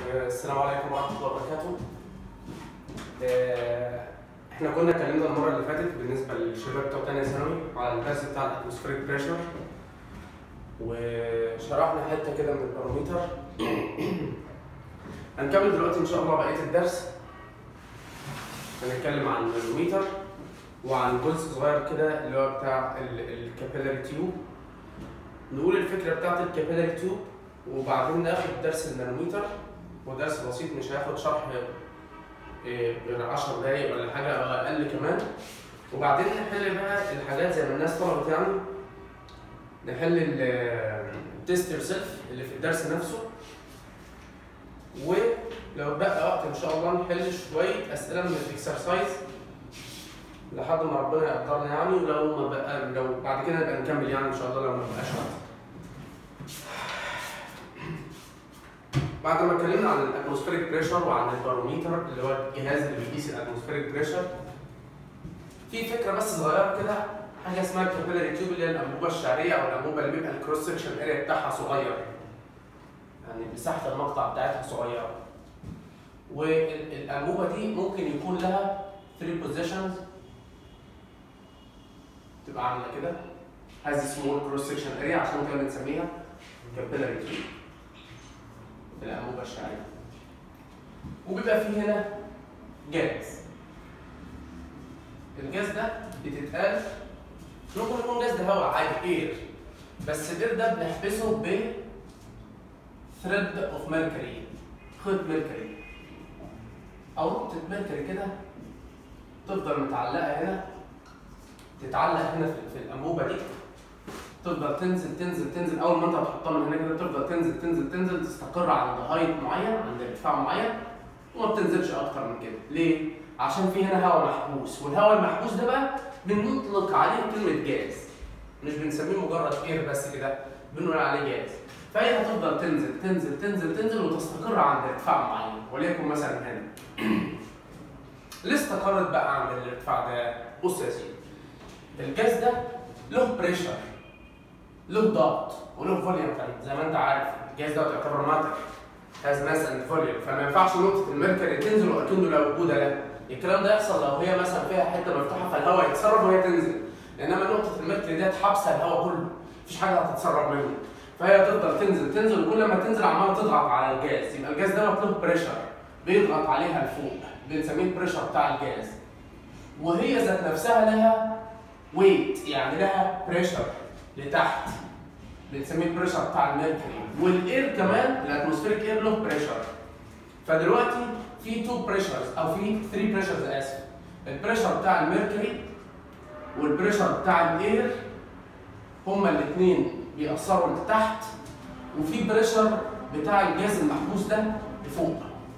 السلام عليكم ورحمة الله وبركاته. آه، احنا كنا اتكلمنا المرة اللي فاتت بالنسبة للشباب بتوع تانية ثانوي على الدرس بتاع الاتموسفيريك بريشر وشرحنا حتة كده من الباروميتر. هنكمل دلوقتي إن شاء الله بقية الدرس. هنتكلم عن المانوميتر وعن جزء صغير كده اللي هو بتاع الكابيلاري تيوب. نقول الفكرة بتاعت الكابيلاري تيوب وبعدين ناخد درس المانوميتر ودرس بسيط مش هياخد شرح إيه، غير 10 دقايق ولا حاجه او اقل كمان وبعدين نحل بقى الحاجات زي ما الناس طلبت يعني نحل التيست يور سيلف اللي في الدرس نفسه ولو بقى وقت ان شاء الله نحل شويه اسئله من الاكسرسايز لحد ما ربنا يقدرنا يعني ولو ما بقى لو بعد كده نبقى نكمل يعني ان شاء الله لو ما بقاش وقت بعد ما اتكلمنا عن الاتموسفيريك بريشر وعن الباروميتر اللي هو الجهاز اللي بيقيس الاتموسفيريك بريشر في فكره بس صغيره كده حاجه اسمها الكابيلاري تيوب اللي هي الانبوبه الشعريه او الانبوبه اللي بيبقى الكروس سكشن اريا بتاعها صغير يعني مساحه المقطع بتاعتها صغيره والانبوبه دي ممكن يكون لها 3 بوزيشنز تبقى عامله كده هذه سمول كروس سكشن اريا عشان كده بنسميها كابيلاري تيوب الانبوبه الشعريه وبيبقى فيه هنا جاز الجاز ده بتتقال ممكن يكون جاز ده هواء عادي اير بس الاير ده بنحبسه ب ثريد اوف ميركوري خيط ميركوري او نقطه ميركوري كده تفضل متعلقه هنا تتعلق هنا في, في الانبوبه دي تفضل تنزل تنزل تنزل اول ما انت هتحطها من هنا كده تفضل تنزل تنزل تنزل تستقر عند هايت معين عند ارتفاع معين وما بتنزلش اكتر من كده ليه عشان في هنا هواء محبوس والهواء المحبوس ده بقى بنطلق عليه كلمه جاز مش بنسميه مجرد اير بس كده بنقول عليه جاز فهي هتفضل تنزل تنزل تنزل تنزل وتستقر عند ارتفاع معين وليكن مثلا هنا ليه استقرت بقى عند الارتفاع ده بص يا سيدي الجاز ده له بريشر له ضغط وله فوليوم كمان زي ما انت عارف الجهاز ده يعتبر ماتر هاز ماس اند فوليوم فما ينفعش نقطه الميركوري تنزل واكنه لا وجود له الكلام ده يحصل لو هي مثلا فيها حته مفتوحه فالهواء يتسرب وهي تنزل انما نقطه الميركوري ديت حابسه الهواء كله مفيش حاجه هتتسرب منه فهي تفضل تنزل تنزل وكل ما تنزل عماله تضغط على الجاز يبقى الجاز ده له بريشر بيضغط عليها لفوق بنسميه البريشر بتاع الجاز وهي ذات نفسها لها ويت يعني لها بريشر لتحت بنسميه البريشر بتاع الميركوري والاير كمان الاتموسفيريك اير له بريشر فدلوقتي في تو بريشرز او في 3 بريشرز اسف البريشر بتاع الميركوري والبريشر بتاع الاير هما الاثنين بيأثروا لتحت وفي بريشر بتاع الجاز المحبوس ده لفوق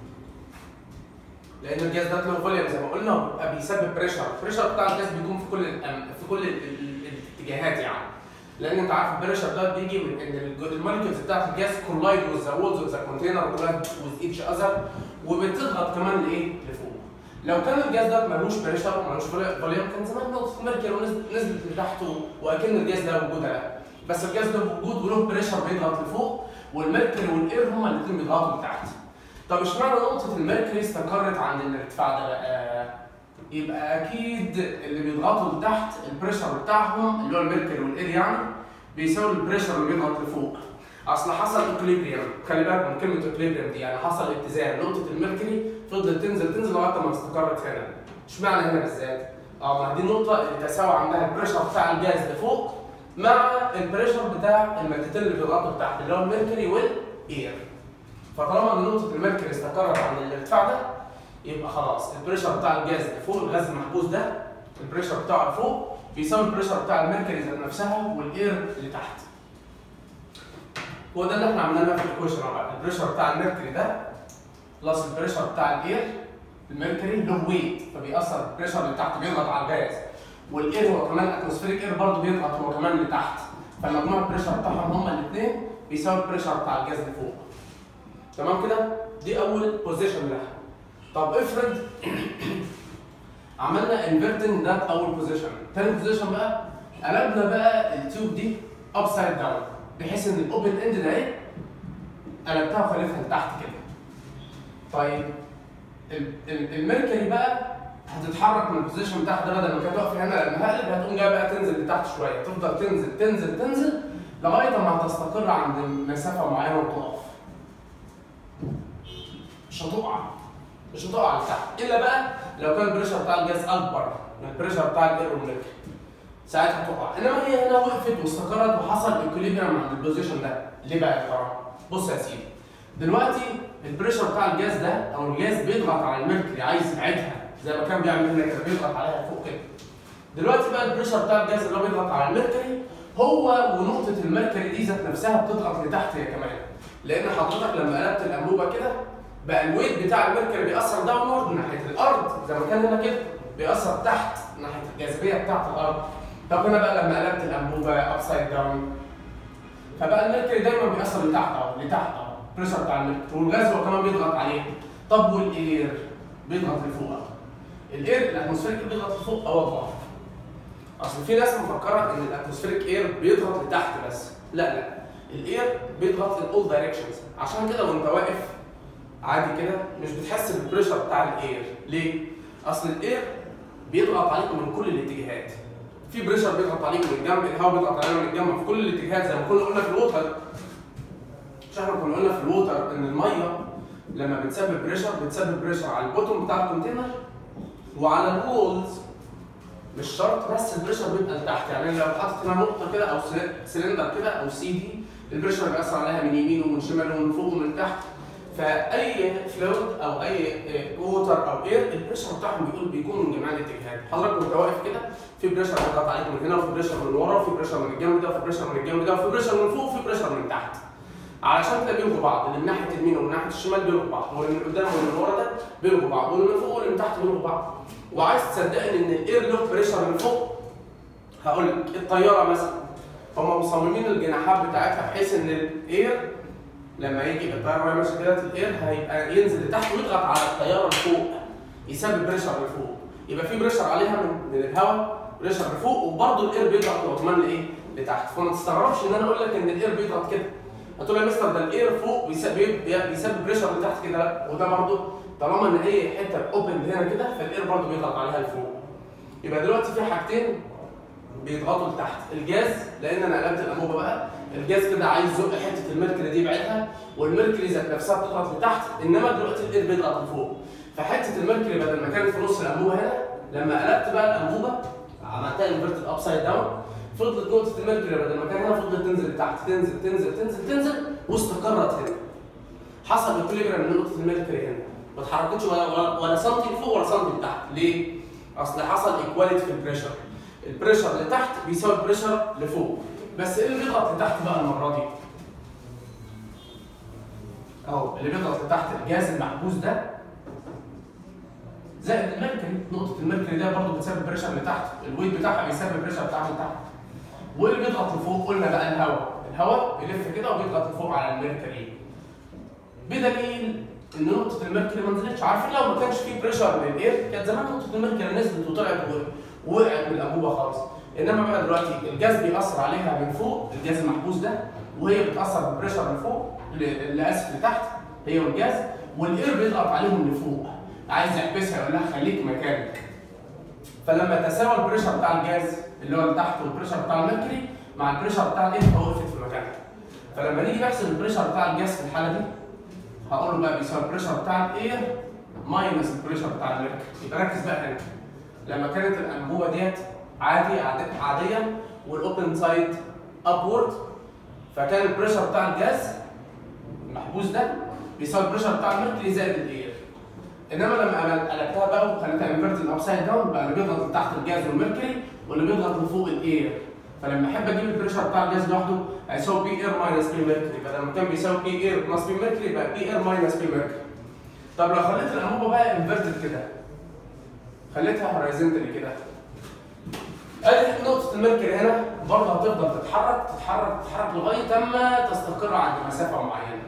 لان الجاز ده له فوليوم زي ما قلنا بيبقى بيسبب بريشر البريشر بتاع الجاز بيكون في كل الأم... في كل ال- ال- الاتجاهات يعني لان انت عارف البريشر ده بيجي من ان الموليكيولز بتاعت الجاز كولايد وذ ذا وولز اوف ذا كونتينر كولايد وذ ايتش اذر وبتضغط كمان لايه؟ لفوق. لو كان الجاز ده ملوش بريشر وملوش فوليوم كان زمان نقطه ميركوري ونزلت نزلت لتحته واكن الجاز ده وجود له. بس الجاز ده وجود وله بريشر بيضغط لفوق والميركوري والاير هما الاثنين بيضغطوا لتحت. طب اشمعنى نقطه الميركوري استقرت عند الارتفاع ده بقى؟ يبقى اكيد اللي بيضغطوا لتحت البريشر بتاعهم اللي هو الميركوري والاير يعني بيساوي البريشر اللي بيضغط لفوق اصل حصل اكليبريم خلي بالك من كلمه اكليبريم دي يعني حصل اتزان نقطه الميركوري فضلت تنزل تنزل لغايه ما استقرت هنا اشمعنى هنا بالذات اه ما دي النقطه اللي تساوي عندها البريشر بتاع الجاز لفوق مع البريشر بتاع المادتين اللي بيضغطوا لتحت اللي هو الميركوري والاير فطالما ان نقطه الميركوري استقرت عند الارتفاع ده يبقى خلاص البريشر بتاع الجاز لفوق الغاز المحبوس ده البريشر بتاعه لفوق بيساوي البريشر بتاع الميركوري ذات نفسها والاير اللي تحت. هو ده اللي احنا عملناه في الايكويشن بقى البريشر بتاع الميركوري ده بلس البريشر بتاع الاير الميركوري له ويت فبيأثر البريشر اللي تحت بيضغط على الغاز والاير هو كمان اتموسفيريك اير برضه بيضغط هو كمان لتحت فمجموع البريشر بتاعهم هما الاثنين بيساوي البريشر بتاع الجاز لفوق. تمام كده؟ دي اول بوزيشن لها. طب افرض عملنا انفيرتنج ده اول بوزيشن تاني بوزيشن بقى قلبنا بقى التيوب دي اب سايد داون بحيث ان الاوبن اند ده ايه قلبتها وخليتها لتحت كده طيب ال- ال- الميركوري بقى هتتحرك من البوزيشن بتاعها ده بدل ما كانت واقفه هنا لما هقلب هتقوم جايه بقى تنزل لتحت شويه تفضل تنزل تنزل تنزل لغايه ما هتستقر عند مسافه معينه وتقف مش هتقع مش هتقع لتحت الا بقى لو كان البريشر بتاع الجاز اكبر من البريشر بتاع الاير والميركوري ساعتها تقع انما هي هنا وقفت واستقرت وحصل اكوليبريم عند البوزيشن ده ليه بقى يا ترى؟ بص يا سيدي دلوقتي البريشر بتاع الجاز ده او الجاز بيضغط على الميركوري عايز يبعدها زي ما كان بيعمل هنا كده بيضغط عليها فوق كده دلوقتي بقى البريشر بتاع الجاز اللي هو بيضغط على الميركوري هو ونقطة الميركوري دي ذات نفسها بتضغط لتحت هي كمان لأن حضرتك لما قلبت الأنبوبة كده بقى الويت بتاع الميركوري بيأثر داونورد ناحية الأرض زي ما كان هنا كده بيأثر تحت ناحية الجاذبية بتاعت الأرض طب هنا بقى لما قلبت الأنبوبة أبسايد داون فبقى الميركوري دايما بيأثر لتحت أهو لتحت أهو البريشر بتاع الميركوري والغاز هو كمان بيضغط عليه طب والإير بيضغط لفوق أهو الاير الاتموسفيريك بيضغط لفوق او ضعف اصل في ناس مفكره ان الاتموسفيريك اير بيضغط لتحت بس لا لا الاير بيضغط للاول دايركشنز عشان كده وانت واقف عادي كده مش بتحس بالبريشر بتاع الاير ليه اصل الاير بيضغط عليك من كل الاتجاهات في بريشر بيضغط عليك من الجنب الهواء بيضغط علينا من الجنب في كل الاتجاهات زي ما كنا قلنا في الووتر مش احنا كنا قلنا في الووتر ان الميه لما بتسبب بريشر بتسبب بريشر على البوتوم بتاع الكونتينر وعلى الوولز مش شرط بس البريشر بيبقى لتحت يعني لو حاطط هنا نقطه كده او سل- سلندر كده او سي دي البريشر بيأثر عليها من يمين ومن شمال ومن فوق ومن تحت فاي فلويد او اي ووتر او اير البريشر بتاعهم بيقول بيكون من جميع الاتجاهات حضرتك وانت واقف كده في بريشر بيضغط عليك من هنا وفي بريشر من ورا وفي بريشر من الجنب ده وفي بريشر من الجنب ده وفي بريشر من فوق وفي بريشر من تحت علشان كده بيلغوا بعض اللي من ناحيه اليمين ومن ناحيه الشمال بيلغوا بعض واللي من قدام واللي من ورا ده بيلغوا بعض واللي من فوق واللي من تحت بيلغوا بعض وعايز تصدقني ان الاير له بريشر من فوق هقول لك الطياره مثلا هم مصممين الجناحات بتاعتها بحيث ان الاير لما يجي الطياره وهي ماشيه كده الاير هيبقى ينزل لتحت ويضغط على الطياره لفوق يسبب بريشر لفوق يبقى في بريشر عليها من, من الهواء بريشر لفوق وبرضه الاير بيضغط هو كمان لايه؟ لتحت فما تستغربش ان انا اقول لك ان الاير بيضغط كده هتقول لي يا مستر ده الاير فوق بيسبب بيسبب بريشر لتحت كده لا وده برضه طالما ان اي حته اوبن هنا كده فالاير برضه بيضغط عليها لفوق يبقى دلوقتي في حاجتين بيضغطوا لتحت الجاز لان انا قلبت الانبوبه بقى الجاز كده عايز يزق حته الميركوري دي يبعدها والميركوري ذات نفسها بتضغط لتحت انما دلوقتي الاير بيضغط لفوق فحته الميركوري بدل ما كانت في نص الانبوبه هنا لما قلبت بقى الانبوبه عملتها انفيرتد ابسايد داون فضلت نقطه الميركوري بدل ما كان هنا فضلت تنزل لتحت تنزل تنزل تنزل تنزل واستقرت هنا حصل اكوليبريم من نقطه الميركوري هنا ما اتحركتش ولا ولا, ولا سنتي لفوق ولا سنتي لتحت ليه؟ اصل حصل ايكواليتي في البريشر البريشر لتحت بيساوي البريشر لفوق بس ايه اللي بيضغط لتحت بقى المره دي؟ اهو اللي بيضغط لتحت الجهاز المحبوس ده زائد الميركوري نقطه الميركوري ده برضه بتسبب بريشر لتحت الويت بتاعها بيسبب بريشر بتاعها لتحت وايه اللي بيضغط لفوق قلنا بقى الهواء الهواء بيلف كده وبيضغط لفوق على الميركوري بدليل ان نقطه الميركوري ما نزلتش عارفين لو ما كانش في بريشر للاير كانت زمان نقطه الميركوري نزلت وطلعت ووقعت من الانبوبه خالص انما بقى دلوقتي الجاز بيأثر عليها من فوق الجاز المحبوس ده وهي بتأثر بالبريشر من فوق اللي اسف لتحت هي والجاز والاير بيضغط عليهم لفوق عايز يحبسها يقول لها خليك مكانك فلما تساوى البريشر بتاع الجاز اللي هو تحت والبريشر بتاع الميركوري مع البريشر بتاع الاير فوقفت في مكانها فلما نيجي نحسب البريشر بتاع الجاز في الحاله دي هقول له بقى بيساوي البريشر بتاع الاير ماينس البريشر بتاع الميركوري يبقى ركز بقى هنا لما كانت الانبوبه ديت عادي عادي- عاديه والاوبن سايد ابورد فكان البريشر بتاع الجاز المحبوس ده بيساوي البريشر بتاع الميركوري زائد الاير انما لما أنا قلبتها بقى وخليتها انفيرتد ابسايد داون بقى اللي بيضغط تحت الجاز والميركوري واللي بيضغط لفوق الاير فلما احب اجيب البريشر بتاع الجاز لوحده هيساوي بي اير ماينس بي ميركوري بدل ما كان بيساوي بي اير بلس بي ميركوري يبقى بي اير ماينس بي ميركوري طب لو خليت الانبوبه بقى انفيرتد كده خليتها هورايزنتالي كده ادي نقطة الميركوري هنا برضه هتفضل تتحرك تتحرك تتحرك لغاية اما تستقر عند مسافة معينة.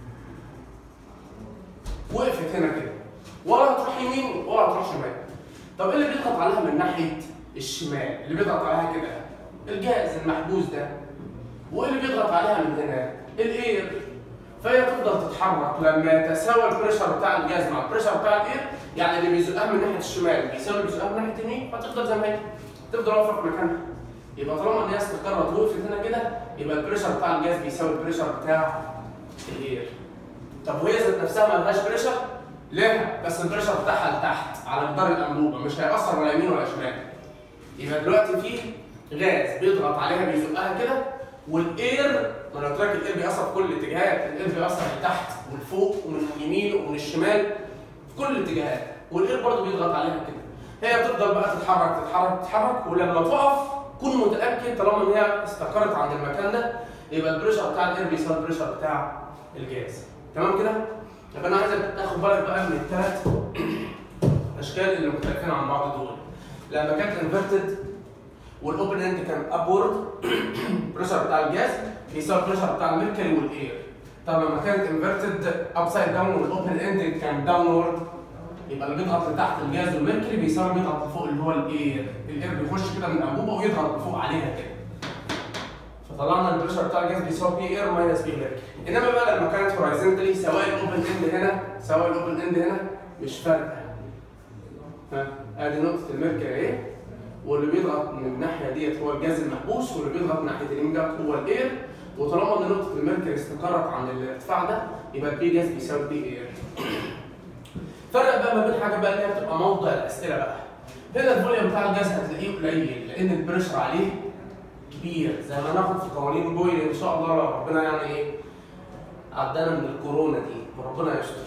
وقفت هنا كده ولا هتروح يمين ولا هتروح شمال. طب ايه اللي بيضغط عليها من ناحية الشمال؟ اللي بيضغط عليها كده الجهاز المحبوس ده. وايه اللي بيضغط عليها من هنا؟ الاير. فهي تفضل تتحرك لما يتساوى البريشر بتاع الجاز مع البريشر بتاع الاير يعني اللي بيزقها من ناحيه الشمال بيساوي اللي بيزقها من ناحيه اليمين فتفضل زي ما هي تفضل واقفه في مكانها يبقى طالما ان هي استقرت وقفت هنا كده يبقى البريشر بتاع الجاز بيساوي البريشر بتاع الاير طب وهي ذات نفسها ما لهاش بريشر؟ ليها بس البريشر بتاعها لتحت على جدار الانبوبه مش هيأثر ولا يمين ولا شمال يبقى دلوقتي في غاز بيضغط عليها بيزقها كده والاير ما انا قلت لك الاير بيأثر في كل الاتجاهات الاير بيأثر لتحت ومن فوق ومن اليمين ومن الشمال في كل الاتجاهات والاير برضه بيضغط عليها كده هي تفضل بقى تتحرك تتحرك تتحرك ولما تقف كن متاكد طالما ان هي استقرت عند المكان ده يبقى البريشر بتاع الاير بيساوي البريشر بتاع الجاز تمام كده يبقى انا عايزك تاخد بالك بقى من الثلاث اشكال اللي مختلفين عن بعض دول لما كانت انفرتد والاوبن اند كان ابورد البريشر بتاع الجاز بيساوي البريشر بتاع الميركوري والاير طب لما كانت انفرتد ابسايد داون والاوبن اند كان داونورد يبقى اللي بيضغط لتحت الجاز والميركوري بيساوي اللي بيضغط لفوق اللي هو الاير الاير بيخش كده من الانبوبه ويضغط لفوق عليها كده فطلعنا البريشر بتاع الجاز بيساوي بي اير ماينس بي ميركوري انما بقى لما كانت هورايزنتالي سواء الاوبن اند هنا سواء الاوبن اند هنا مش فارقه ها ادي نقطه الميركوري اهي واللي بيضغط من الناحيه ديت هو الجاز المحبوس واللي بيضغط من ناحيه اليمين ده هو الاير وطالما ان نقطه الميركوري استقرت عند الارتفاع ده يبقى البي جاز بيساوي بي اير فرق بقى ما بين حاجه بقى اللي هي بتبقى موضع الاسئله بقى هنا الفوليوم بتاع الجاز هتلاقيه قليل لان البريشر عليه كبير زي ما ناخد في قوانين بويل ان شاء الله لو ربنا يعني ايه عدانا من الكورونا دي وربنا يستر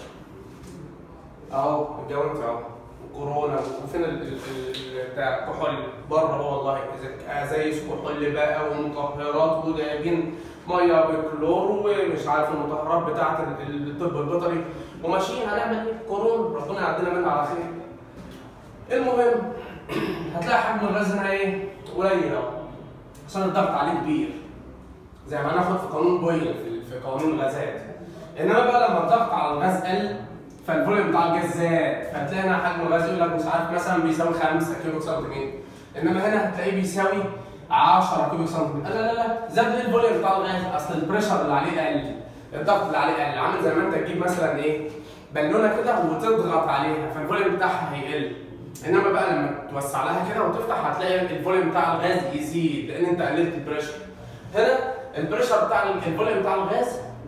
اهو الجو انت اهو وكورونا وفين ال- ال- ال- بتاع الكحول بره هو والله إذا ازايز كحول بقى ومطهرات وجايبين ميه بكلور ومش عارف المطهرات بتاعت ال- الطب البيطري وماشيين هنعمل ايه؟ كورونا ربنا يعدينا منها على خير. المهم هتلاقي حجم الغاز هنا ايه؟ قليل اهو عشان الضغط عليه كبير زي ما هناخد في قانون بويل في, في قانون الغازات انما بقى لما الضغط على الغاز قل فالفوليوم بتاع الجاز زاد فهتلاقي هنا حجم الغاز يقول لك مش عارف مثلا بيساوي 5 كيلو سنتيمتر انما هنا هتلاقيه بيساوي 10 كيلو سنتيمتر لا لا لا زاد ليه الفوليوم بتاع الغاز اصل البريشر اللي عليه قل الضغط اللي عليه قل عامل زي ما انت تجيب مثلا ايه بالونه كده وتضغط عليها فالفوليوم بتاعها هيقل انما بقى لما توسع لها كده وتفتح هتلاقي الفوليوم بتاع الغاز يزيد لان انت قللت البريشر هنا البريشر بتاع الفوليوم بتاع الغاز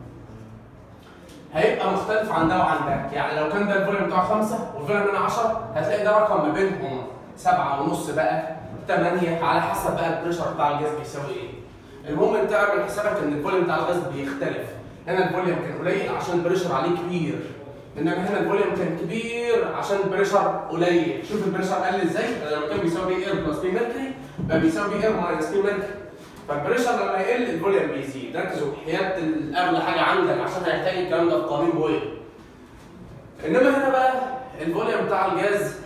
هيبقى مختلف عن ده وعن ده يعني لو كان ده الفوليوم بتاعه 5 والفوليوم هنا 10 هتلاقي ده رقم ما بينهم 7 ونص بقى 8 على حسب بقى البريشر بتاع الجاز بيساوي ايه المهم انت اعمل حسابك ان الفوليوم بتاع الغاز بيختلف هنا الفوليوم كان قليل عشان البريشر عليه كبير انما هنا الفوليوم كان كبير عشان البريشر قليل شوف البريشر قل ازاي لما كان بيساوي بي اير بلس بي ميركوري بقى بيساوي بي اير ماينس بي ميركوري فالبريشر لما يقل الفوليوم بيزيد ركزوا حياه اغلى حاجه عندك عشان هيحتاج الكلام ده في قانون بويل انما هنا بقى الفوليوم بتاع الجاز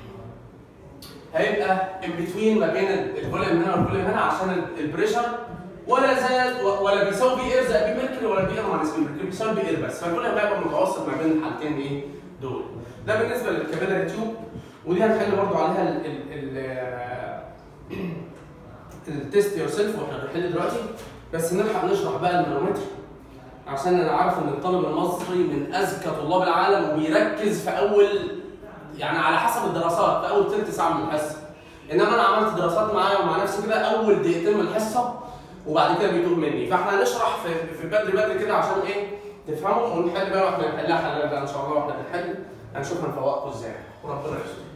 هيبقى ان بتوين ما بين الفوليوم هنا والفوليوم هنا عشان البريشر ولا زاد ولا بيساوي بي اير زائد بي ميركوري ولا بي اير ماينس بي ميركوري بيساوي بي اير بس فالفوليوم هيبقى متوسط ما بين الحالتين ايه دول ده بالنسبه للكابيلاري تيوب ودي هنحل برضو عليها ال ال ال التيست يور سيلف واحنا بنحل دلوقتي بس نلحق نشرح بقى المانومتر عشان انا عارف ان الطالب المصري من اذكى طلاب العالم وبيركز في اول يعني على حسب الدراسات في اول ثلث ساعه من الحصه انما انا عملت دراسات معايا ومع نفسي كده اول دقيقتين من الحصه وبعد كده بيتوه مني فاحنا هنشرح في في بدري بدري كده عشان ايه تفهموا ونحل بقى واحنا نحلها حلال بقى ان شاء الله واحنا بنحل هنشوف هنفوقكم ازاي وربنا يستر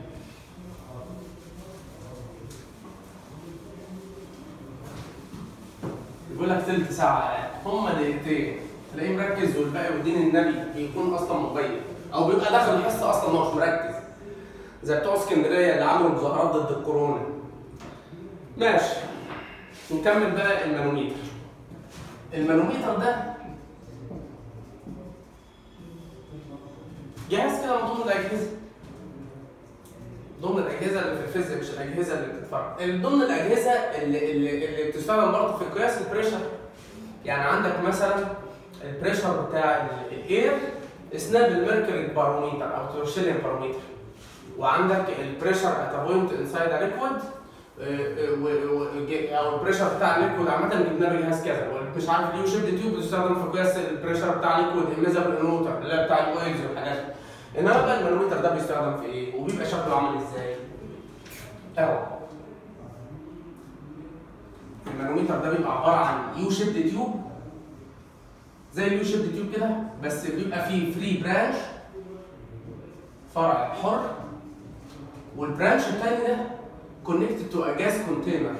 بيقول لك ثلث ساعة هم دقيقتين تلاقيه مركز والباقي ودين النبي بيكون اصلا مغيب او بيبقى داخل الحصه اصلا هو مش مركز زي بتوع اسكندريه اللي عملوا مظاهرات ضد الكورونا ماشي نكمل بقى المانوميتر المانوميتر ده جهاز كده من ضمن الاجهزه ضمن الاجهزه اللي في الفيزياء مش الاجهزه اللي بتتفرج من ضمن الاجهزه اللي اللي, اللي بتستخدم برضه في قياس البريشر يعني عندك مثلا البريشر بتاع الاير اسناب الميركوري باروميتر او تورشيليان باروميتر وعندك البريشر ات بوينت انسايد ليكويد او البريشر بتاع الليكويد عامه جبناه بجهاز كذا مش عارف اليو شيب تيوب بتستخدم في قياس البريشر بتاع الليكويد الميزابل انوتر اللي هي بتاع الاويلز والحاجات دي انما بقى المانومتر ده بيستخدم في ايه وبيبقى شكله عامل ازاي؟ اهو المانومتر ده بيبقى عباره عن يو شيب تيوب زي اليو شيب تيوب كده بس بيبقى فيه فري برانش فرع حر والبرانش الثاني ده connected to a gas container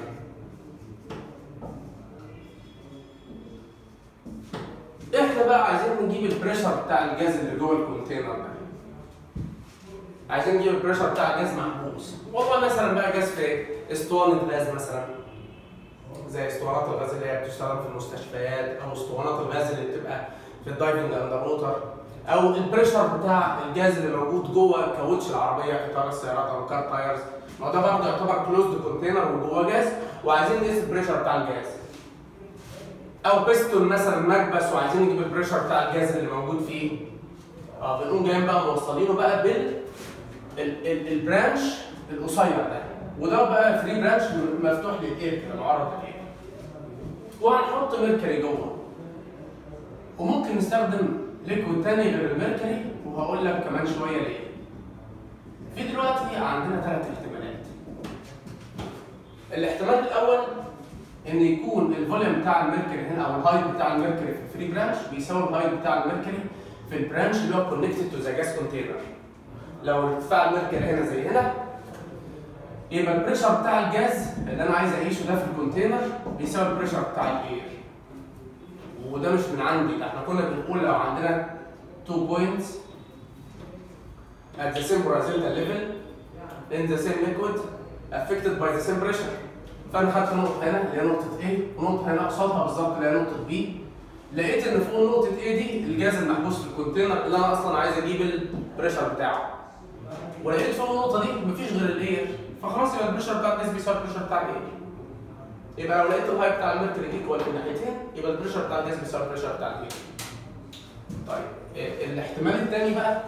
احنا بقى عايزين نجيب البريشر بتاع الجاز اللي جوه الكونتينر ده عايزين نجيب البريشر بتاع الجاز محبوس والله مثلا بقى جاز في اسطوانه غاز مثلا زي اسطوانات الغاز اللي هي بتشتغل في المستشفيات او اسطوانات الغاز اللي بتبقى في الدايفنج اندر ووتر او البريشر بتاع الجاز اللي موجود جوه كاوتش العربيه في اطار السيارات او كار تايرز ما هو ده برضه يعتبر كلوزد كونتينر وجواه جاز وعايزين نقيس البريشر بتاع الجاز او بيستون مثلا مكبس وعايزين نجيب البريشر بتاع الجاز اللي موجود فيه اه بنقوم جايين بقى موصلينه بقى بال ال- ال- البرانش القصير ده وده بقى فري برانش مفتوح للاير كده معرض للاير وهنحط ميركوري جوه وممكن نستخدم ليكويد تاني غير الميركوري وهقول لك كمان شويه ليه في دلوقتي عندنا ثلاث احتمالات الاحتمال الاول ان يكون الفوليوم بتاع الميركوري هنا او الهايت بتاع الميركوري في الفري برانش بيساوي الهايت بتاع الميركوري في البرانش اللي هو كونكتد تو ذا جاس كونتينر لو ارتفاع الميركوري هنا زي هنا يبقى البريشر بتاع الجاز اللي انا عايز اعيشه ده في الكونتينر بيساوي البريشر بتاع الاير وده مش من عندي ده احنا كنا بنقول لو عندنا 2 points at the same horizontal level in the same liquid affected by the same pressure فانا خدت نقطه هنا اللي هي نقطه A ونقطه هنا قصادها بالظبط اللي هي نقطه B لقيت ان فوق نقطه A دي الجاز المحبوس في الكونتينر اللي انا اصلا عايز اجيب البريشر بتاعه ولقيت فوق النقطه دي مفيش غير الاير فخلاص يبقى البريشر بتاع الجاز بيساوي البريشر بتاع الاير يبقى لو لقيت الهاي بتاع الميركوري ايكوال في الناحيتين يبقى البريشر بتاع الجاز بيساوي البريشر بتاع الاير طيب إيه الاحتمال الثاني بقى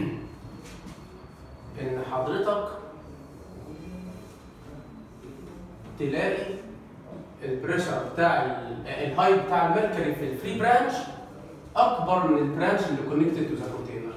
ان حضرتك تلاقي البريشر بتاع ال- الهاي بتاع الميركوري في الفري برانش اكبر من البرانش اللي كونكتد تو ذا كونتينر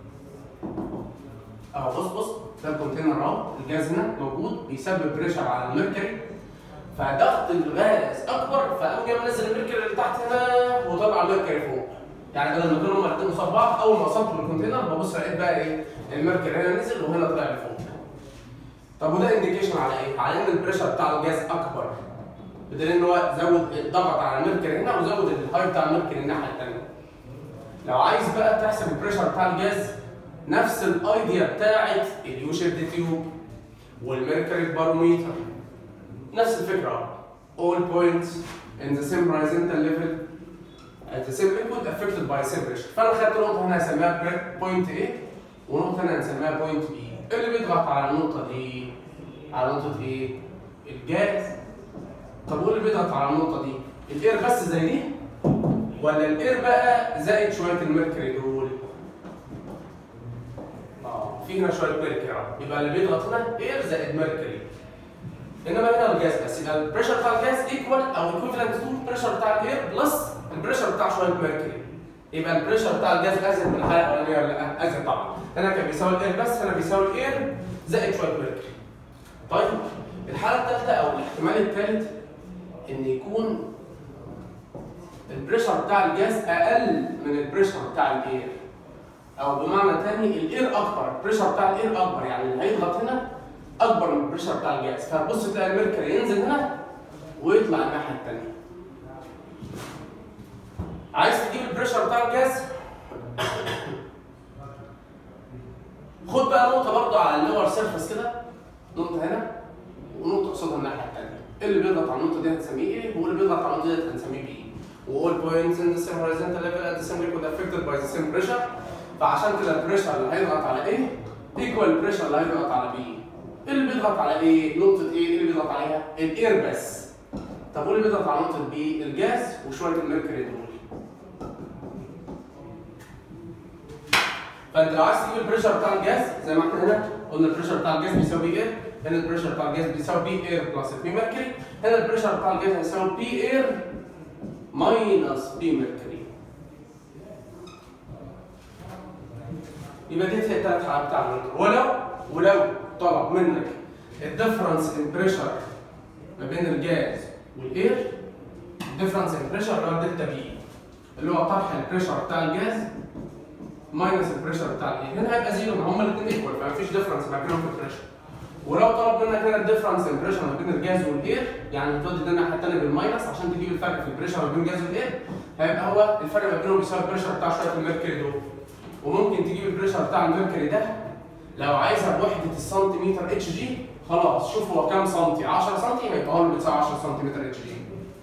اهو بص بص ده الكونتينر اهو الجاز هنا موجود بيسبب بريشر على الميركوري فضغط الغاز اكبر فقام جاي منزل الميركوري اللي تحت هنا وطلع الميركوري فوق يعني بدل ما كانوا هما الاثنين قصاد بعض اول ما وصلت للكونتينر ببص لقيت بقى ايه الميركوري هنا نزل وهنا طلع لفوق طب وده انديكيشن على ايه؟ على ان البريشر بتاع الجاز اكبر بدليل ان هو زود الضغط على الميركوري هنا وزود الهاي بتاع الميركوري الناحيه الثانيه لو عايز بقى تحسب البريشر بتاع الجاز نفس الايديا بتاعت اليو شيب تيوب والميركوري باروميتر نفس الفكره all points in the same horizontal level at the same liquid affected by same pressure فانا خدت نقطه هنا هسميها point A ونقطه هنا هنسميها point B إيه اللي بيضغط على النقطه دي على نقطه ايه الجاز طب وايه اللي بيضغط على النقطه دي الاير بس زي دي ولا الاير بقى زائد شويه الميركوري دول اه في هنا شويه ميركوري اهو يبقى اللي بيضغط هنا اير زائد ميركوري انما هنا الجاز بس يبقى البريشر بتاع الجاز ايكوال او ايكويفالنت تو البريشر بتاع الاير بلس البريشر بتاع شويه ميركوري يبقى البريشر بتاع الجاز ازيد من الحاله الاولانيه ولا لا؟ ازيد طبعا هنا كان بيساوي الاير بس هنا بيساوي الاير زائد شويه ميركوري طيب الحاله الثالثه او الاحتمال الثالث ان يكون البريشر بتاع الجاز اقل من البريشر بتاع الاير او بمعنى تاني الاير اكبر البريشر بتاع الاير اكبر يعني اللي هيضغط هنا اكبر من البريشر بتاع الجاز فهتبص تلاقي الميركوري ينزل هنا ويطلع الناحيه الثانيه عايز تجيب البريشر بتاع الجاز خد بقى نقطه برضه على اللور سيرفيس كده نقطه هنا ونقطه قصادها الناحيه الثانيه اللي بيضغط على النقطه دي هنسميه ايه واللي بيضغط على النقطه دي هنسميه بي وall points in the same horizontal level at the same liquid affected by the same pressure فعشان كده البريشر اللي هيضغط على ايه ايكوال البريشر اللي هيضغط على بي اللي بيضغط على ايه نقطه ايه اللي بيضغط عليها الاير بس طب واللي بيضغط على نقطه بي الجاز وشويه الميركوري دول فانت لو عايز تجيب البريشر بتاع الجاز زي ما احنا هنا قلنا البريشر بتاع الجاز بيساوي بي اير هنا البريشر بتاع الجاز بيساوي بي اير بلس بي ميركوري هنا البريشر بتاع الجاز هيساوي بي اير ماينس بي ميركوري يبقى دي هي الثلاث حالات بتاع الموتور ولو ولو طلب منك الديفرنس ان بريشر ما بين الجاز والاير الديفرنس ان بريشر اللي هو دلتا بي اللي هو طرح البريشر بتاع الجاز ماينس البريشر بتاع الاير هنا هيبقى زيرو ما هما الاثنين ايكوال فما فيش ديفرنس ما بينهم في البريشر ولو طلب منك هنا الديفرنس ان بريشر ما بين الجاز والاير يعني هتودي ده الناحيه الثانيه بالماينس عشان تجيب الفرق في البريشر ما بين الجاز والاير هيبقى هو الفرق ما بينهم بيساوي البريشر بتاع شويه الميركوري دول وممكن تجيب البريشر بتاع الميركوري ده لو عايزها بوحده السنتيمتر اتش جي خلاص شوف هو كام سنتي 10 سنتي هيبقى هو اللي بتساوي 10 سنتيمتر اتش جي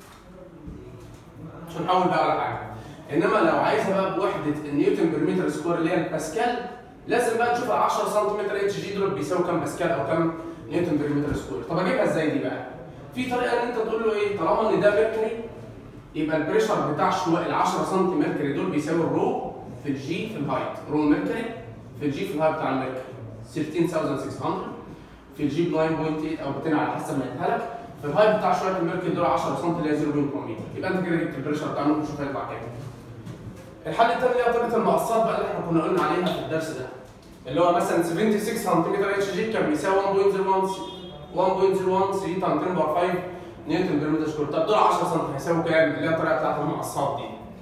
مش هنحول بقى على حاجه انما لو عايزها بقى بوحده النيوتن بير متر سكوير اللي هي الباسكال لازم بقى نشوف ال 10 سنتيمتر اتش جي دول بيساووا كام باسكال او كام نيوتن بير متر سكوير طب اجيبها ازاي دي بقى؟ في طريقه ان انت تقول له ايه طالما ان ده ميركوري يبقى البريشر بتاع شويه ال 10 سم ميركوري دول بيساوي الرو في الجي في الهايت رو ميركوري في الجي في الهايت بتاع الميركوري 13600 في الجي ب 9.8 او 200 على حسب ما يديها لك في الهايت بتاع شويه الميركوري دول 10 سم اللي هي 0.1 متر يبقى انت كده جبت البريشر بتاع ممكن تشوف هيطلع كام الحل الثاني اللي هي طريقه المقصات بقى اللي احنا كنا قلنا عليها في الدرس ده اللي هو مثلا 76 سم اتش جي كان بيساوي 1.01 1.013 تايم 10 باور 5 نيوتن بير متر سكوير طب دول 10 سم هيساووا كام؟ اللي هي الطريقه بتاعت المقصات دي.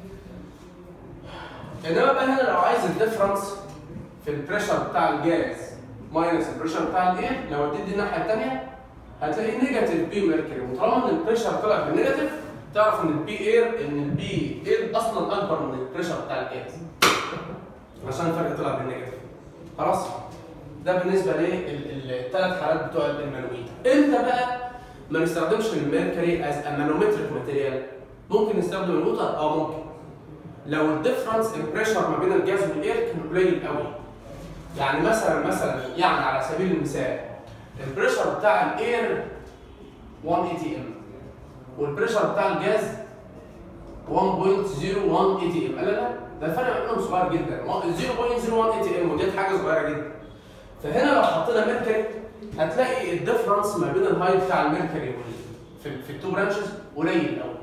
انما بقى هنا لو عايز الديفرنس في البريشر بتاع الجاز ماينس البريشر بتاع الاير لو اديت دي الناحيه الثانيه هتلاقي نيجاتيف بي ميركوري وطالما ان البريشر طلع بالنيجاتيف تعرف ان البي اير ان البي اير اصلا اكبر من البريشر بتاع الجاز عشان الفرق طلع بالنيجاتيف خلاص ده بالنسبه للثلاث حالات بتوع المانوميتر امتى بقى ما نستخدمش الميركوري از مانومتريك ماتيريال ممكن نستخدم الوتر اه ممكن لو الديفرنس البريشر ما بين الجاز والاير كان قليل قوي يعني مثلا مثلا يعني على سبيل المثال البريشر بتاع الاير 1 اي تي ام والبريشر بتاع الجاز 1.01 اي تي ام لا لا ده الفرق بينهم صغير جدا 0.01 اي تي ام ودي حاجه صغيره جدا فهنا لو حطينا ميركوري هتلاقي الديفرنس ما بين الهايت بتاع الميركوري في في التو برانشز قليل قوي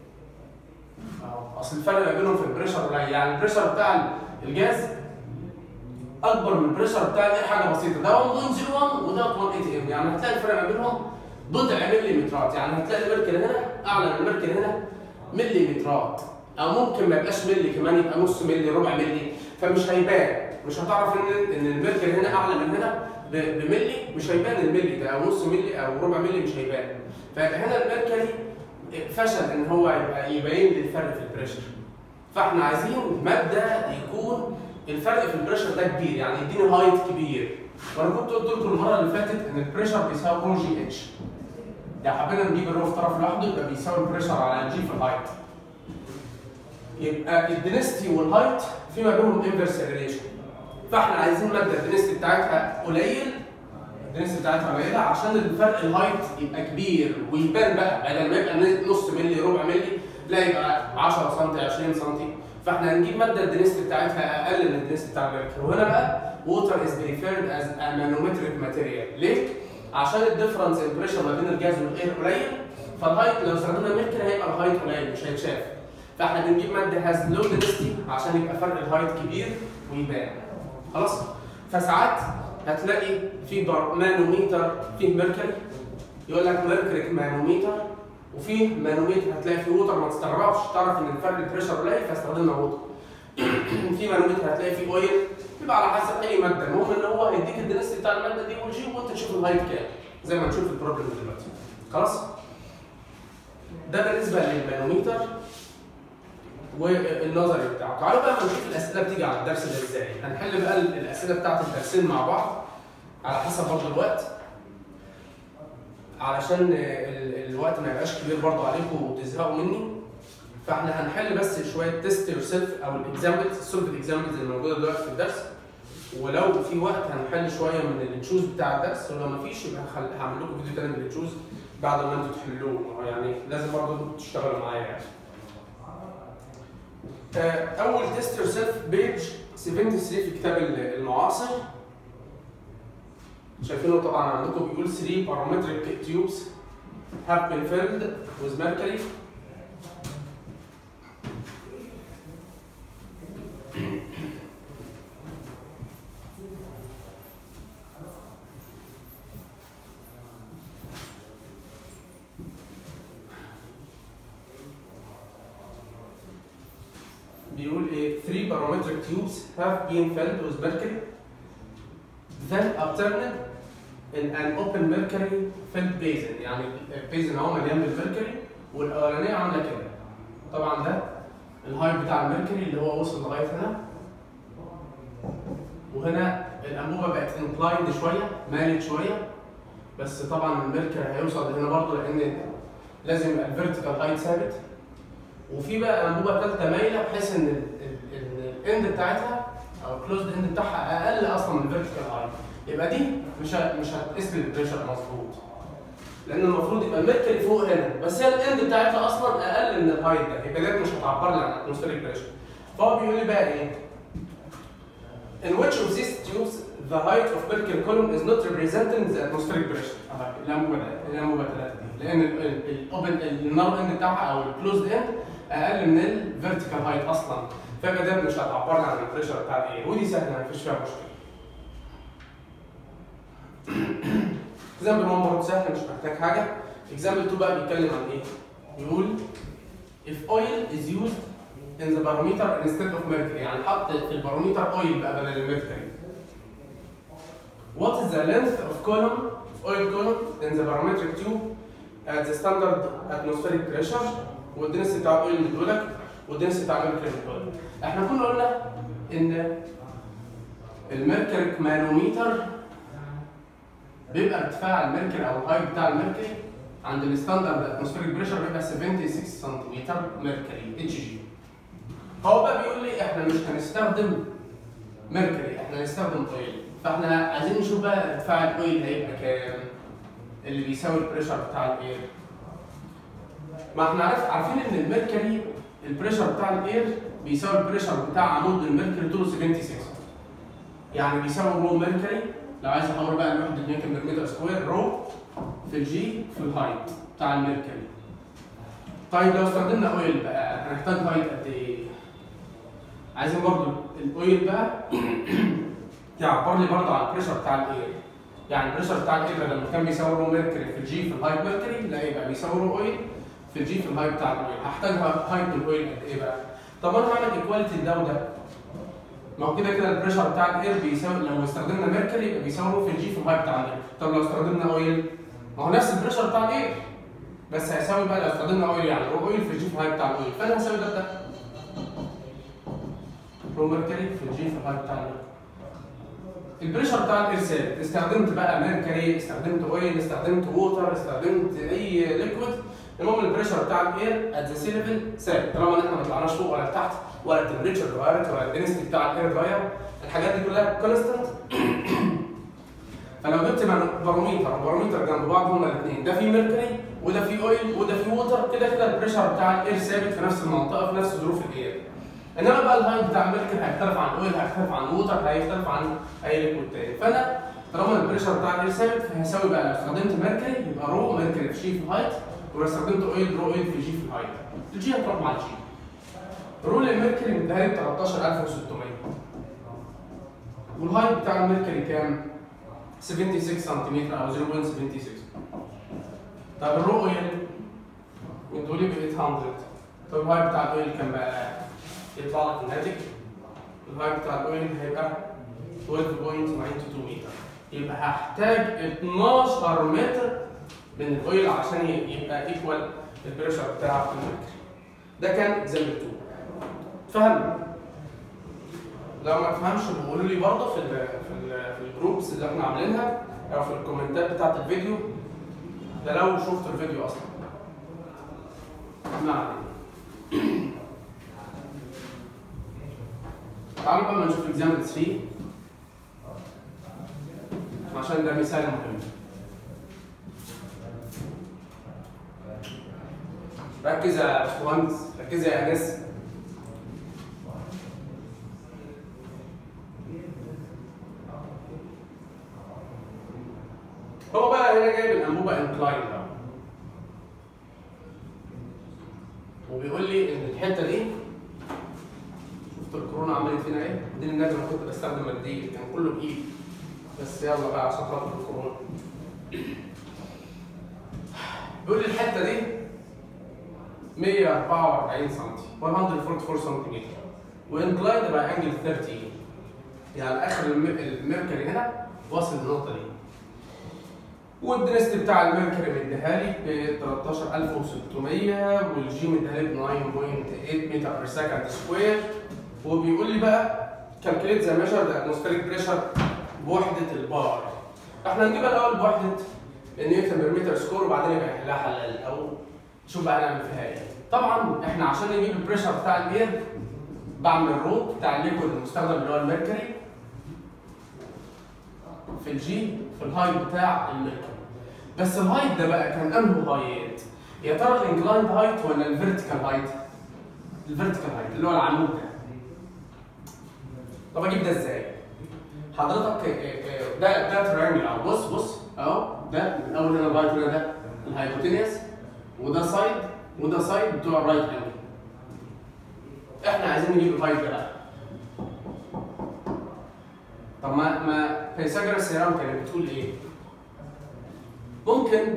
اصل الفرق ما بينهم في البريشر قليل يعني البريشر بتاع الجاز اكبر من البريشر بتاع الايه حاجه بسيطه ده 1.01 وده 1 اي ام يعني هتلاقي الفرق ما بينهم بضع مليمترات يعني هتلاقي الميركوري هنا اعلى من الميركوري هنا مليمترات او ممكن ما يبقاش ملي كمان يبقى نص ملي ربع ملي فمش هيبان مش هتعرف ان ان الميركوري هنا اعلى من هنا بملي مش هيبان الملي ده او نص ملي او ربع ملي مش هيبان فيبقى هنا الميركوري فشل ان هو يبقى يبين لي الفرق في البريشر فاحنا عايزين ماده يكون الفرق في البريشر ده كبير يعني يديني هايت كبير وانا كنت قلت لكم المره اللي فاتت ان البريشر بيساوي رو جي اتش لو حبينا نجيب الرو في طرف لوحده يبقى بيساوي البريشر على الجي في الهايت يبقى الدنستي والهايت في ما بينهم انفرس ريليشن فاحنا عايزين ماده الدنستي بتاعتها قليل الدنستي بتاعتها قليله عشان الفرق الهايت يبقى كبير ويبان بقى بدل ما يبقى نص ملي ربع ملي لا يبقى 10 سم 20 سم فاحنا هنجيب ماده الدنستي بتاعتها اقل من الدنستي بتاع الميركوري وهنا بقى ووتر از بريفيرد از مانومتريك ماتيريال ليه؟ عشان الديفرنس البريشر ما بين الجاز والاير قليل فالهايت لو استخدمنا ميركوري هيبقى الهايت قليل مش هيتشاف فاحنا بنجيب ماده هاز لو دنستي عشان يبقى فرق الهايت كبير ويبان خلاص فساعات هتلاقي في مانوميتر فيه ميركوري يقول لك ميركوري مانوميتر وفي مانوميتر هتلاقي فيه ووتر ما تستغربش تعرف ان الفرق البريشر قليل فاستخدمنا ووتر في مانوميتر هتلاقي فيه اويل يبقى على حسب اي ماده المهم ان هو هيديك الدنسيتي بتاع الماده دي والجي وانت تشوف الهايت كام زي ما نشوف في البروبلم دلوقتي خلاص ده بالنسبه للمانوميتر والنظري بتاعه تعالوا بقى نشوف الاسئله بتيجي على الدرس ده ازاي هنحل بقى الاسئله بتاعت الدرسين مع بعض على حسب برضه الوقت علشان الوقت ما يبقاش كبير برضه عليكم وتزهقوا مني فاحنا هنحل بس شويه تيست يور سيلف او الاكزامبلز السولف الاكزامبلز اللي موجوده دلوقتي في الدرس ولو في وقت هنحل شويه من التشوز بتاع الدرس ولو ما فيش يبقى هعمل لكم فيديو تاني من التشوز بعد ما انتوا تحلوه يعني لازم برضه تشتغلوا معايا يعني آه، اول تيست يور سيلف بيج 73 في كتاب المعاصر شايفينه طبعا عندكم بيقول 3 barometric tubes have been filled with mercury بيقول ايه 3 barometric tubes have been filled with mercury then upturned in an open mercury filled basin يعني البيزن اهو مليان بالميركوري والاولانيه عامله كده طبعا ده الهايت بتاع الميركوري اللي هو وصل لغايه هنا وهنا الانبوبه بقت انكلايند شويه مالت شويه بس طبعا الميركوري هيوصل لهنا برضه لان لازم يبقى الفيرتيكال هايت ثابت وفي بقى انبوبه ثالثه مايله بحيث ان ال- ال- الاند بتاعتها او الكلوزد اند بتاعها اقل اصلا من الفيرتيكال هايت يبقى دي مش ه- مش هتقيس لي البريشر مظبوط لان المفروض يبقى الميركوري فوق هنا بس هي الاند بتاعتها اصلا اقل من الهايت ده يبقى ديت مش هتعبر لي عن الاتموسفيريك بريشر فهو بيقول لي بقى ايه In which of these tubes the height of mercury column is not representing the atmospheric pressure اهي الانبوبه ده الانبوبه 3 دي لان الاوبن النار اند بتاعها او الكلوزد اند اقل من الفيرتيكال هايت اصلا فيبقى ده مش هتعبر لي عن البريشر بتاع الايه ودي سهله مفيش فيها مشكله اكزامبل 1 برضه سهل مش محتاج حاجه اكزامبل 2 بقى بيتكلم عن ايه؟ بيقول if oil is used in the barometer instead of mercury يعني حط في الباروميتر اويل بقى بدل الميركوري What is the length of column of oil column in the barometric tube at the standard atmospheric pressure والدنس بتاع الاويل اللي ادولك والدنس بتاع الميركوري اللي ادولك احنا كنا قلنا ان الميركوريك مانوميتر بيبقى ارتفاع الميركوري او الهايت بتاع الميركوري عند الستاندرد اتموسفيريك بريشر بيبقى 76 سنتيمتر ميركوري اتش جي هو بقى بيقول لي احنا مش هنستخدم ميركوري احنا هنستخدم اويل فاحنا عايزين نشوف بقى ارتفاع الاويل هيبقى كام اللي بيساوي البريشر بتاع الاير ما احنا عارف عارفين ان الميركوري البريشر بتاع الاير بيساوي البريشر بتاع عمود الميركوري طوله 76 يعني بيساوي رو ميركوري لو عايز احول بقى الوحده نيوتن بير متر سكوير رو في الجي في الهايت بتاع الميركوري طيب لو استخدمنا اويل بقى هنحتاج هايت قد ايه؟ عايزين برضو الاويل بقى يعبر لي برضو عن البريشر بتاع الاير يعني البريشر بتاع الاير لما كان بيساوي رو ميركوري في الجي في الهايت ميركوري لا يبقى بيساوي رو اويل في الجي في الهايت بتاع الاويل هحتاج هايت الاويل قد ايه بقى؟ طب انا هعمل ايكواليتي ده وده ما هو كده كده البريشر بتاع الاير بيساوي لو استخدمنا ميركوري يبقى بيساوي رو في الجي في الهايت بتاع الميركوري طب لو استخدمنا اويل ما هو نفس البريشر بتاع الاير بس هيساوي بقى لو استخدمنا اويل يعني رو اويل في الجي في الهايت بتاع الاويل فانا هساوي ده بده رو ميركوري في الجي في الهايت بتاع الاويل البريشر بتاع الاير ثابت استخدمت بقى ميركوري استخدمت اويل استخدمت ووتر استخدمت اي ليكويد المهم البريشر بتاع الاير ات ذا سي ليفل ثابت طالما ان احنا ما طلعناش فوق ولا تحت ولا التمبريتشر اتغيرت ولا الدنسيتي بتاع الاير اتغير الحاجات دي كلها كونستنت فلو جبت باروميتر وباروميتر جنب بعض هما الاثنين ده فيه ميركوري وده فيه اويل وده فيه ووتر كده كده البريشر بتاع الاير ثابت في نفس المنطقه في نفس ظروف الاير انما بقى الهايت بتاع الميركوري هيختلف عن اويل هيختلف عن ووتر هيختلف عن اي ليكويد تاني فانا طالما البريشر بتاع الاير ثابت فهيساوي بقى لو استخدمت ميركوري يبقى رو ميركوري في جي في الهايت ولو استخدمت اويل رو اويل في جي في الهايت الجي هتروح مع الجي رول الميركوري مديها لي 13600 والهايت بتاع الميركوري كام؟ 76 سنتيمتر او 0.76 طب الرو اويل انتوا لي ب 800 طب الهايت بتاع الاويل كام بقى؟ يطلع لك الناتج الهايت بتاع الاويل هيبقى 12.92 متر يبقى هحتاج 12 متر من الاويل عشان يبقى ايكوال البريشر بتاع الميركوري ده كان اكزامبل 2 فهم لو ما تفهمش بقولوا لي برضه في ال في ال في الجروبس اللي احنا عاملينها او في الكومنتات بتاعت الفيديو ده لو شفت الفيديو اصلا ما علينا تعالوا بقى ما نشوف اكزامبل 3 عشان ده مثال مهم ركز يا باشمهندس ركز يا انس هو بقى هنا جايب الانبوبه انكلاين بقى وبيقول لي ان الحته دي شفت الكورونا عملت فينا ايه؟ دي النادي انا كنت بستخدم منديل كان كله بايد بس يلا بقى عشان خاطر الكورونا بيقول لي الحته دي 144 سم 144 سنتيمتر وانكلايند باي انجل 30 يعني اخر الم- الميركوري هنا واصل للنقطه دي والدنست بتاع الميركوري مديها لي ب 13600 والجي مديها لي ب 9.8 متر بير سكند سكوير وبيقول لي بقى كالكوليت ذا ميجر ذا اتموسفيريك بريشر بوحده البار احنا هنجيبها الاول بوحده النيوتن بير متر سكور وبعدين يبقى نحلها حلال او شوف بقى نعمل فيها ايه طبعا احنا عشان نجيب البريشر بتاع الاير بعمل روت بتاع الليكويد المستخدم اللي هو الميركوري في الجي في الهايت بتاع الميركوري بس الهايت ده بقى كان انه هايت يا ترى الانكلايند هايت ولا الفيرتيكال هايت الفيرتيكال هايت اللي هو العمود ده طب اجيب ده ازاي حضرتك آه، آه، ده ده ترينجل اهو بص بص اهو ده من اول هنا لغايه هنا ده الهايبوتينيوس وده سايد وده سايد بتوع الرايت انجل احنا عايزين نجيب الهايت ده بقى طب ما ما بيثاغورس ثيرم كانت بتقول ايه؟ ممكن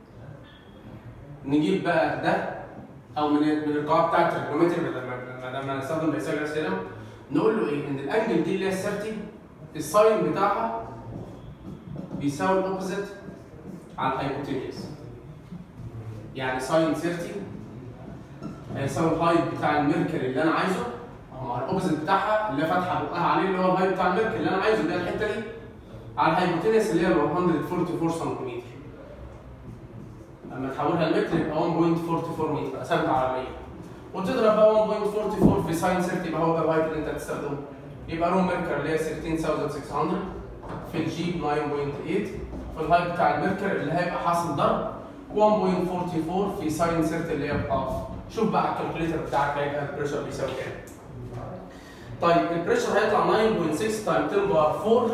نجيب بقى ده او من من القواعد بتاعت التريجونومتري بدل ما لما نستخدم بيثاغورس ثيرم نقول له ايه؟ ان الانجل دي اللي هي 30 الساين بتاعها بيساوي الاوبوزيت على الهايبوتينيوس يعني ساين 30 هيساوي الهايت بتاع الميركوري اللي انا عايزه هو الاوبوزيت بتاعها اللي هي فاتحه بقها عليه اللي هو الهايت بتاع الميركوري اللي انا عايزه اللي هي الحته دي على الهايبوتينيوس اللي هي 144 سنتيمتر لما تحولها لمتر يبقى 1.44 متر قسمت على 100 وتضرب بقى 1.44 في ساين 30 يبقى هو ده الهايت اللي انت هتستخدمه يبقى روم ميركر اللي هي 13600 في الجي 9.8 في الهايت بتاع الميركر اللي هيبقى حاصل ضرب 1.44 في ساين 30 اللي هي بقاف شوف بقى الكالكوليتر بتاعك هيبقى البريشر بيساوي كام طيب البريشر هيطلع 9.6 تايم 10 باور 4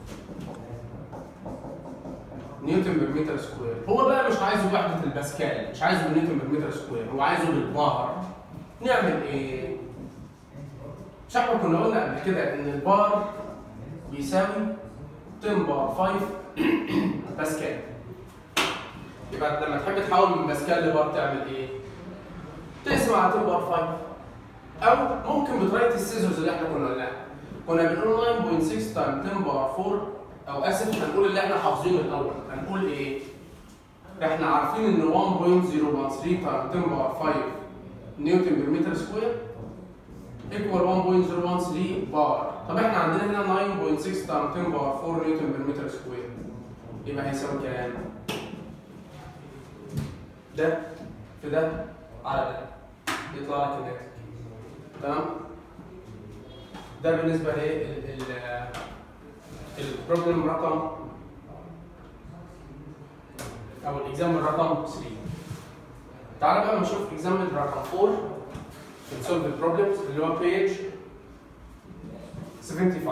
نيوتن بير متر سكوير هو بقى مش عايزه وحده الباسكال مش عايزه بالنيوتن بير متر سكوير هو عايزه بالبار نعمل ايه مش احنا كنا قلنا قبل كده ان البار بيساوي 10 باور 5 باسكال يبقى لما تحب تحول من باسكال لبار تعمل ايه؟ تقسم على 10 باور 5 او ممكن بطريقه السيزرز اللي احنا كنا قلناها كنا بنقول 9.6 تايم 10 باور 4 او اسف هنقول اللي احنا حافظينه الاول هنقول ايه؟ احنا عارفين ان 1.013 تايم 10 باور 5 نيوتن بير متر سكوير ايكوال 1.013 بار طب احنا عندنا هنا 9.6 تايم 10 باور 4 نيوتن بير متر سكوير يبقى هيساوي كام؟ ده في ده على ده يطلع لك الناتج تمام؟ ده بالنسبه لل البروبلم رقم او الاكزامبل رقم 3 تعالى بقى نشوف اكزامبل رقم 4 في السولف بروبلمز اللي هو بيج 75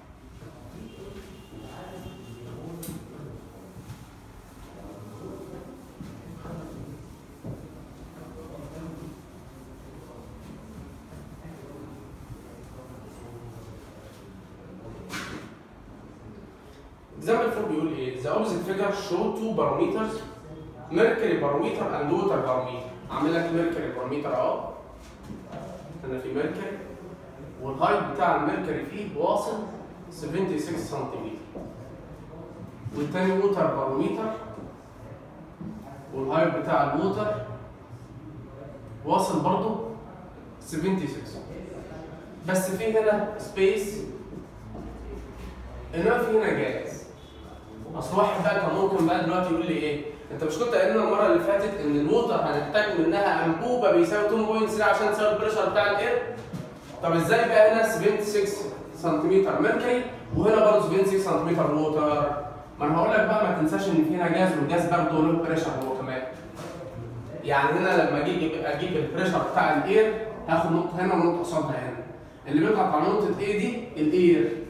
Example 4 بيقول ايه؟ The opposite figure show two barometers mercury barometer and water barometer. عامل لك mercury barometer اهو. هنا في mercury والهايت بتاع الميركوري فيه واصل 76 سنتيمتر. والتاني ووتر باروميتر والهايت بتاع الووتر واصل برضه 76 بس في هنا سبيس انما في هنا جاز اصل واحد بقى كان ممكن بقى دلوقتي يقول لي ايه انت مش كنت قايل لنا المره اللي فاتت ان الووتر هنحتاج منها انبوبه بيساوي 2.3 عشان تساوي البريشر بتاع الاير طب ازاي بقى هنا 76 سنتيمتر ميركوري وهنا برضه 76 سنتيمتر ووتر ما انا هقول لك بقى ما تنساش ان في هنا جاز والجاز برضه له بريشر هو كمان يعني هنا لما اجي اجيب البريشر بتاع الاير هاخد نقطه هنا ونقطه قصادها هنا اللي بيضغط على نقطه ايه دي الاير